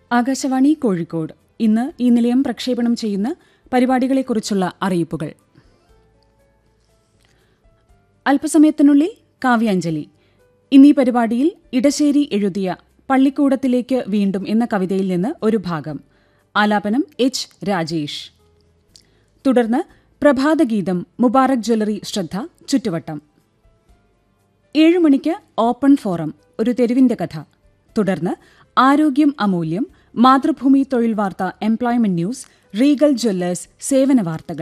ആകാശവാണി കോഴിക്കോട് ഇന്ന് ഈ നിലയം പ്രക്ഷേപണം ചെയ്യുന്ന പരിപാടികളെക്കുറിച്ചുള്ള അറിയിപ്പുകൾ അല്പസമയത്തിനുള്ളിൽ കാവ്യാഞ്ജലി ഇന്നീ പരിപാടിയിൽ ഇടശ്ശേരി എഴുതിയ പള്ളിക്കൂടത്തിലേക്ക് വീണ്ടും എന്ന കവിതയിൽ നിന്ന് ഒരു ഭാഗം ആലാപനം എച്ച് രാജേഷ് തുടർന്ന് പ്രഭാതഗീതം മുബാറക് ജ്വല്ലറി ശ്രദ്ധ ചുറ്റുവട്ടം ഏഴു മണിക്ക് ഓപ്പൺ ഫോറം ഒരു തെരുവിന്റെ കഥ തുടർന്ന് ആരോഗ്യം അമൂല്യം മാതൃഭൂമി തൊഴിൽ വാർത്ത എംപ്ലോയ്മെന്റ് ന്യൂസ് റീഗൽ ജ്വല്ലേഴ്സ് സേവന വാർത്തകൾ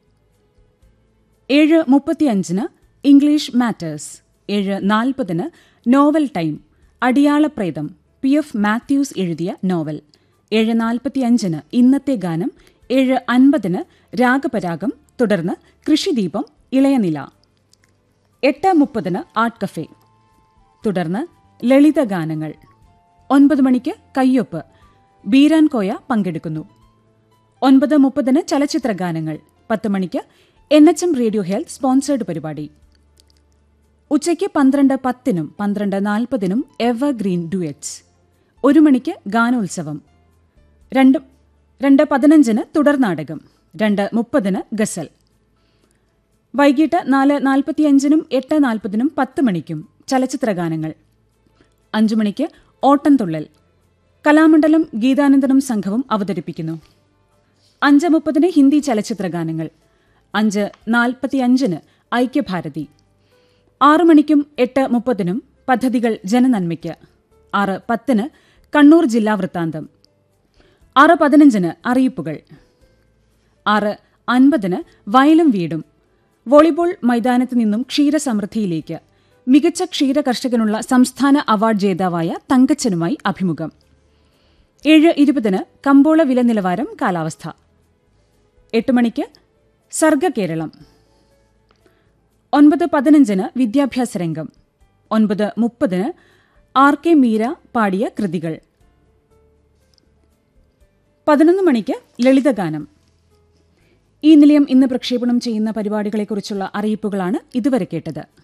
ഏഴ് മുപ്പത്തിയഞ്ചിന് ഇംഗ്ലീഷ് മാറ്റേഴ്സ് ഏഴ് നാൽപ്പതിന് നോവൽ ടൈം അടിയാളപ്രേതം പി എഫ് മാത്യൂസ് എഴുതിയ നോവൽ ഏഴ് നാൽപ്പത്തിയഞ്ചിന് ഇന്നത്തെ ഗാനം ഏഴ് അൻപതിന് രാഗപരാഗം തുടർന്ന് കൃഷിദീപം ഇളയനില എട്ട് മുപ്പതിന് ആർട്ട് കഫേ തുടർന്ന് ലളിതഗാനങ്ങൾ ഒൻപത് മണിക്ക് കയ്യൊപ്പ് ബീരാൻ കോയ പങ്കെടുക്കുന്നു ഒൻപത് മുപ്പതിന് ചലച്ചിത്ര ഗാനങ്ങൾ പത്ത് മണിക്ക് N H M radio health sponsored പരിപാടി ഉച്ചയ്ക്ക് പന്ത്രണ്ട് പത്തിനും പന്ത്രണ്ട് നാൽപ്പതിനും എവർഗ്രീൻ ഡുയറ്റ്സ് ഒരു മണിക്ക് ഗാനോത്സവം രണ്ട് രണ്ട് പതിനഞ്ചിന് തുടർനാടകം രണ്ട് മുപ്പതിന് ഗസൽ വൈകിട്ട് നാല് നാൽപ്പത്തിയഞ്ചിനും എട്ട് നാൽപ്പതിനും പത്ത് മണിക്കും ചലച്ചിത്ര ഗാനങ്ങൾ അഞ്ചു മണിക്ക് ഓട്ടംതുള്ളൽ കലാമണ്ഡലം ഗീതാനന്ദനം സംഘവും അവതരിപ്പിക്കുന്നു അഞ്ച് മുപ്പതിന് ഹിന്ദി ചലച്ചിത്ര ഗാനങ്ങൾ അഞ്ച് നാൽപ്പത്തിയഞ്ചിന് ഐക്യഭാരതി ആറു മണിക്കും എട്ട് മുപ്പതിനും പദ്ധതികൾ ജനനന്മയ്ക്ക് ആറ് പത്തിന് കണ്ണൂർ ജില്ലാ വൃത്താന്തം ആറ് പതിനഞ്ചിന് അറിയിപ്പുകൾ ആറ് അൻപതിന് വയലും വീടും വോളിബോൾ മൈതാനത്ത് നിന്നും ക്ഷീരസമൃദ്ധിയിലേക്ക് മികച്ച ക്ഷീര കർഷകനുള്ള സംസ്ഥാന അവാർഡ് ജേതാവായ തങ്കച്ചനുമായി അഭിമുഖം ഏഴ് ഇരുപതിന് കമ്പോള വില നിലവാരം കാലാവസ്ഥ എട്ട് മണിക്ക് സർഗകേരളം ഒൻപത് പതിനഞ്ചിന് വിദ്യാഭ്യാസ രംഗം ഒൻപത് മുപ്പതിന് ആർ കെ മീര പാടിയ കൃതികൾ പതിനൊന്ന് മണിക്ക് ലളിതഗാനം ഈ നിലയം ഇന്ന് പ്രക്ഷേപണം ചെയ്യുന്ന പരിപാടികളെക്കുറിച്ചുള്ള അറിയിപ്പുകളാണ് ഇതുവരെ കേട്ടത്